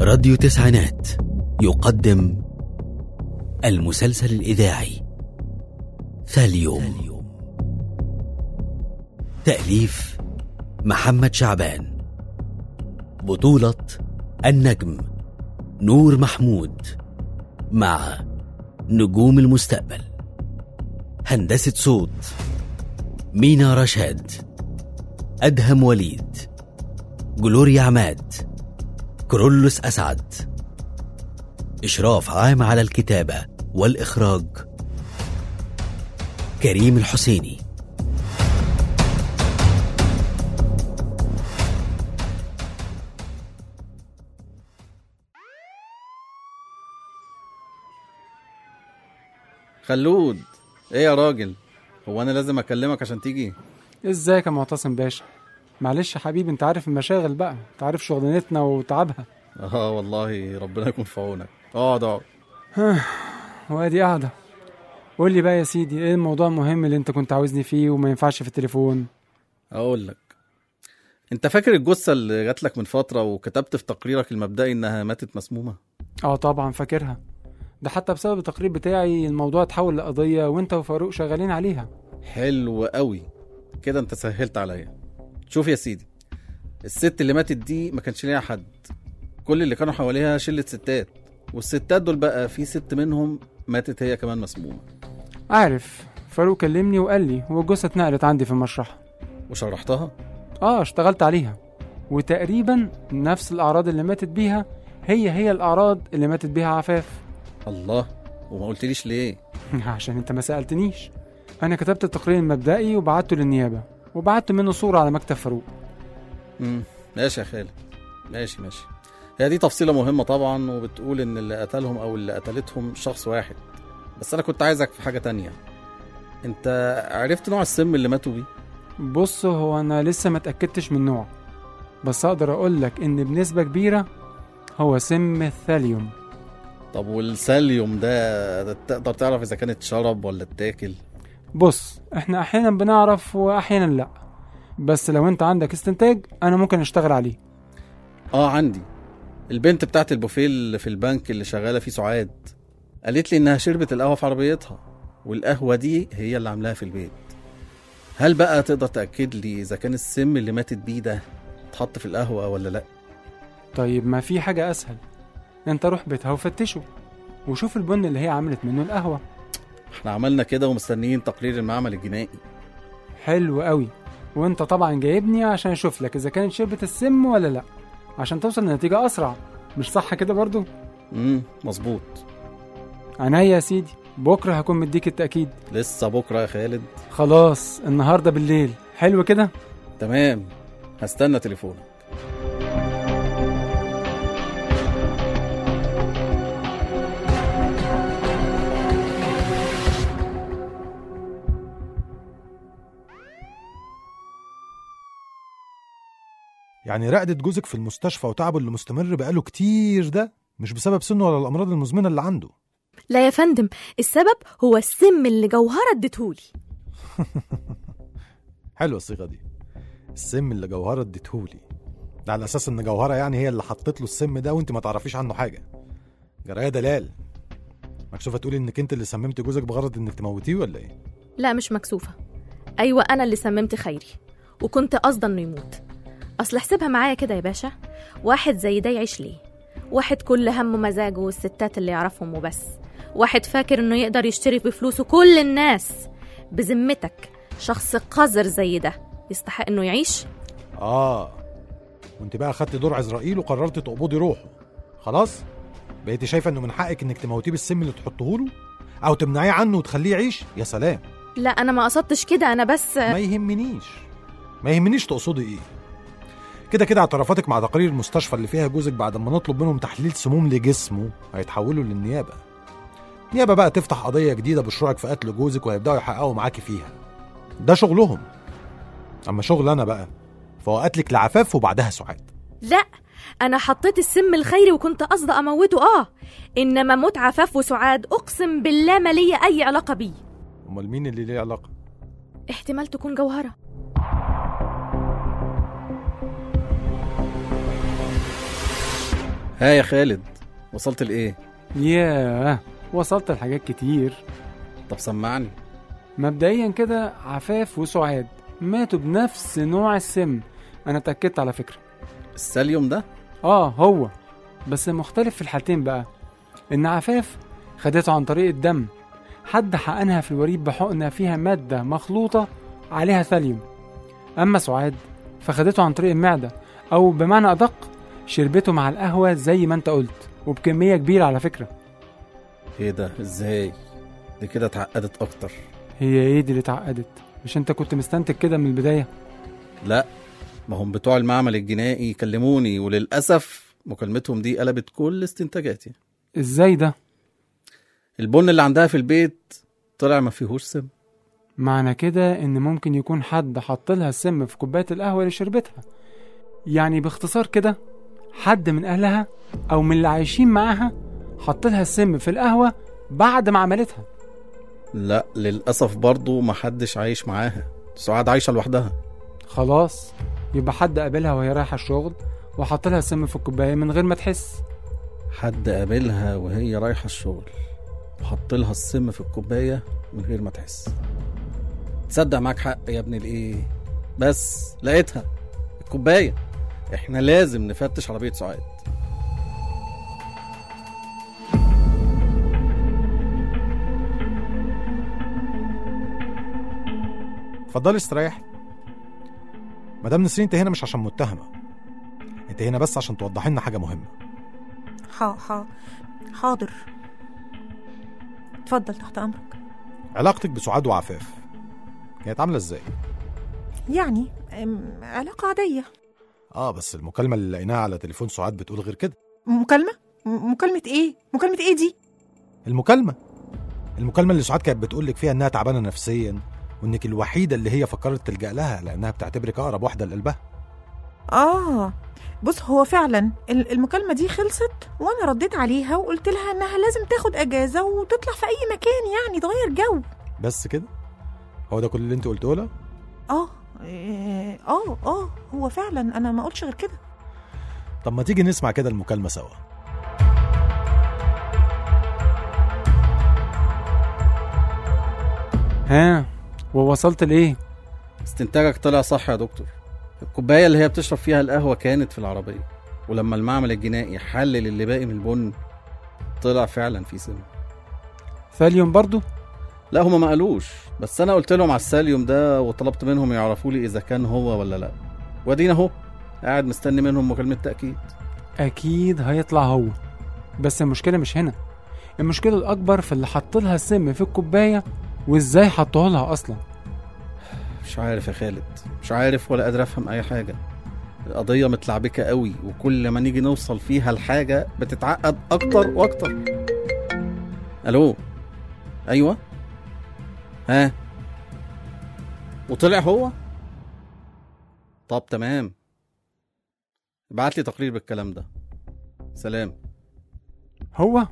راديو تسعينات يقدم المسلسل الإذاعي ثاليوم تأليف محمد شعبان بطولة النجم نور محمود مع نجوم المستقبل هندسة صوت مينا رشاد أدهم وليد جلوريا عماد كرولوس أسعد إشراف عام على الكتابة والإخراج كريم الحسيني خلود ايه يا راجل هو انا لازم اكلمك عشان تيجي ازيك يا معتصم باشا معلش يا حبيبي انت عارف المشاغل بقى انت عارف شغلانتنا وتعبها اه والله ربنا يكون في عونك اقعد اقعد وادي قاعدة قول لي بقى يا سيدي ايه الموضوع المهم اللي انت كنت عاوزني فيه وما ينفعش في التليفون اقول لك انت فاكر الجثه اللي جات لك من فتره وكتبت في تقريرك المبدئي انها ماتت مسمومه اه طبعا فاكرها ده حتى بسبب التقرير بتاعي الموضوع اتحول لقضية وانت وفاروق شغالين عليها حلو قوي كده انت سهلت عليا شوف يا سيدي الست اللي ماتت دي ما كانش ليها حد كل اللي كانوا حواليها شله ستات والستات دول بقى في ست منهم ماتت هي كمان مسمومه عارف فاروق كلمني وقال لي والجثة اتنقلت عندي في المشرحة وشرحتها اه اشتغلت عليها وتقريبا نفس الأعراض اللي ماتت بيها هي هي الأعراض اللي ماتت بيها عفاف الله وما قلتليش ليه عشان انت ما سألتنيش انا كتبت التقرير المبدئي وبعته للنيابة وبعت منه صورة على مكتب فاروق امم ماشي يا خالد ماشي ماشي هي دي تفصيلة مهمة طبعا وبتقول إن اللي قتلهم أو اللي قتلتهم شخص واحد بس أنا كنت عايزك في حاجة تانية أنت عرفت نوع السم اللي ماتوا بيه؟ بص هو انا لسه ما اتأكدتش من نوع بس اقدر اقول لك ان بنسبة كبيرة هو سم الثاليوم طب والساليوم ده تقدر تعرف إذا كانت شرب ولا اتاكل؟ بص احنا احيانا بنعرف واحيانا لا بس لو انت عندك استنتاج انا ممكن اشتغل عليه آه عندي البنت بتاعت البوفيه اللي في البنك اللي شغالة فيه سعاد قالت لي إنها شربت القهوة في عربيتها والقهوة دي هي اللي عاملاها في البيت هل بقى تقدر تأكد لي إذا كان السم اللي ماتت بيه ده اتحط في القهوة ولا لأ؟ طيب ما في حاجة اسهل انت روح بيتها وفتشه وشوف البن اللي هي عملت منه القهوة احنا عملنا كده ومستنيين تقرير المعمل الجنائي حلو قوي وانت طبعا جايبني عشان اشوف لك اذا كانت شربت السم ولا لا عشان توصل لنتيجة اسرع مش صح كده برضو امم مظبوط عناية يا سيدي بكرة هكون مديك التأكيد لسه بكرة يا خالد خلاص النهاردة بالليل حلو كده تمام هستنى تليفونك يعني رقدة جوزك في المستشفى وتعبه اللي مستمر بقاله كتير ده مش بسبب سنه ولا الأمراض المزمنة اللي عنده لا يا فندم السبب هو السم اللي جوهرة اديتهولي حلوة الصيغة دي السم اللي جوهرة اديتهولي ده على أساس إن جوهرة يعني هي اللي حطت له السم ده وأنت ما تعرفيش عنه حاجة جراية دلال مكسوفة تقولي إنك أنت اللي سممت جوزك بغرض إنك تموتيه ولا إيه؟ لا مش مكسوفة أيوة أنا اللي سممت خيري وكنت قصدا إنه يموت أصل احسبها معايا كده يا باشا واحد زي ده يعيش ليه واحد كل همه مزاجه والستات اللي يعرفهم وبس واحد فاكر إنه يقدر يشتري بفلوسه كل الناس بذمتك شخص قذر زي ده يستحق إنه يعيش آه وأنت بقى خدت دور عزرائيل وقررت تقبضي روحه خلاص؟ بقيتي شايفة إنه من حقك إنك تموتيه بالسم اللي تحطه له؟ أو تمنعيه عنه وتخليه يعيش؟ يا سلام لا أنا ما قصدتش كده أنا بس ما يهمنيش ما يهمنيش تقصدي ايه كده كده اعترافاتك مع تقارير المستشفى اللي فيها جوزك بعد ما نطلب منهم تحليل سموم لجسمه هيتحولوا للنيابه النيابه بقى تفتح قضيه جديده بشروعك في قتل جوزك وهيبداوا يحققوا معاكي فيها ده شغلهم اما شغل انا بقى فهو قتلك لعفاف وبعدها سعاد لا انا حطيت السم الخيري وكنت قصدي اموته اه انما موت عفاف وسعاد اقسم بالله ما ليا اي علاقه بيه امال مين اللي ليه علاقه احتمال تكون جوهره ها يا خالد وصلت لايه ياه وصلت لحاجات كتير طب سمعني مبدئيا كده عفاف وسعاد ماتوا بنفس نوع السم انا اتاكدت على فكره الساليوم ده اه هو بس مختلف في الحالتين بقى ان عفاف خدته عن طريق الدم حد حقنها في الوريد بحقنه فيها ماده مخلوطه عليها ثاليوم اما سعاد فخدته عن طريق المعده او بمعنى ادق شربته مع القهوه زي ما انت قلت وبكميه كبيره على فكره ايه ده ازاي دي كده اتعقدت اكتر هي ايه دي اللي اتعقدت مش انت كنت مستنتج كده من البدايه لا ما هم بتوع المعمل الجنائي كلموني وللاسف مكالمتهم دي قلبت كل استنتاجاتي ازاي ده البن اللي عندها في البيت طلع ما فيهوش سم معنى كده ان ممكن يكون حد حط لها السم في كوبايه القهوه اللي شربتها يعني باختصار كده حد من اهلها او من اللي عايشين معاها حط لها السم في القهوه بعد ما عملتها لا للاسف برضو ما حدش عايش معاها سعاد عايشه لوحدها خلاص يبقى حد قابلها وهي رايحه الشغل وحط لها السم في الكوبايه من غير ما تحس حد قابلها وهي رايحه الشغل وحط لها السم في الكوبايه من غير ما تحس تصدق معاك حق يا ابن الايه بس لقيتها الكوبايه احنا لازم نفتش عربيه سعاد اتفضلي استريحي مدام نسرين انت هنا مش عشان متهمه انت هنا بس عشان توضحي لنا حاجه مهمه حا حا حاضر اتفضل تحت امرك علاقتك بسعاد وعفاف كانت عامله ازاي يعني أم، علاقة عادية اه بس المكالمه اللي لقيناها على تليفون سعاد بتقول غير كده مكالمة م- مكالمة ايه مكالمة ايه دي المكالمه المكالمه اللي سعاد كانت بتقول لك فيها انها تعبانه نفسيا وانك الوحيده اللي هي فكرت تلجا لها لانها بتعتبرك اقرب واحده لقلبها اه بص هو فعلا ال- المكالمة دي خلصت وانا رديت عليها وقلت لها انها لازم تاخد اجازة وتطلع في اي مكان يعني تغير جو بس كده هو ده كل اللي انت قلته لها اه إيه، اه اه هو فعلا انا ما قلتش غير كده طب ما تيجي نسمع كده المكالمه سوا ها ووصلت لايه استنتاجك طلع صح يا دكتور الكوبايه اللي هي بتشرب فيها القهوه كانت في العربيه ولما المعمل الجنائي حلل اللي باقي من البن طلع فعلا في سم ثاليوم برضو لا هما ما قالوش بس انا قلت لهم على الساليوم ده وطلبت منهم يعرفوا لي اذا كان هو ولا لا وادينا اهو قاعد مستني منهم مكالمه تاكيد اكيد هيطلع هو بس المشكله مش هنا المشكله الاكبر في اللي حط لها السم في الكوبايه وازاي حطوه لها اصلا مش عارف يا خالد مش عارف ولا قادر افهم اي حاجه القضيه متلعبكه قوي وكل ما نيجي نوصل فيها لحاجه بتتعقد اكتر واكتر الو ايوه ها وطلع هو طب تمام ابعت لي تقرير بالكلام ده سلام هو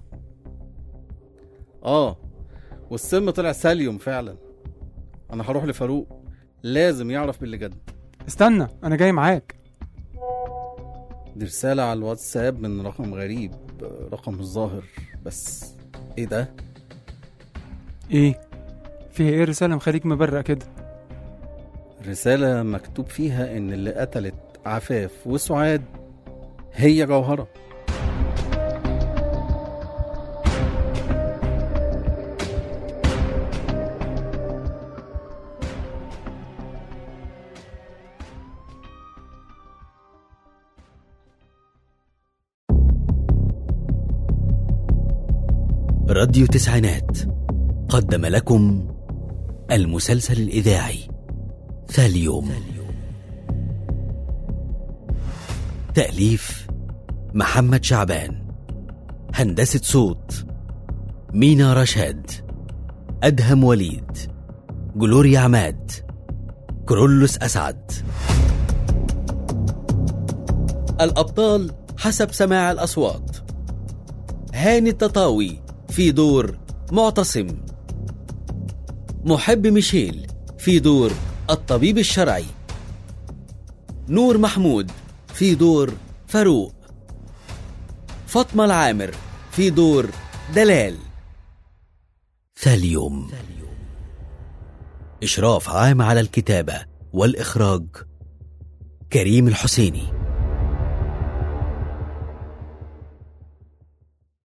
اه والسم طلع ساليوم فعلا انا هروح لفاروق لازم يعرف باللي جد استنى انا جاي معاك دي رسالة على الواتساب من رقم غريب رقم مش ظاهر بس ايه ده؟ ايه فيها ايه رساله مخليك مبرق كده رسالة مكتوب فيها ان اللي قتلت عفاف وسعاد هي جوهرة راديو تسعينات قدم لكم المسلسل الإذاعي ثاليوم تأليف محمد شعبان هندسة صوت مينا رشاد أدهم وليد جلوريا عماد كرولوس أسعد الأبطال حسب سماع الأصوات هاني التطاوي في دور معتصم محب ميشيل في دور الطبيب الشرعي نور محمود في دور فاروق فاطمة العامر في دور دلال ثاليوم إشراف عام على الكتابة والإخراج كريم الحسيني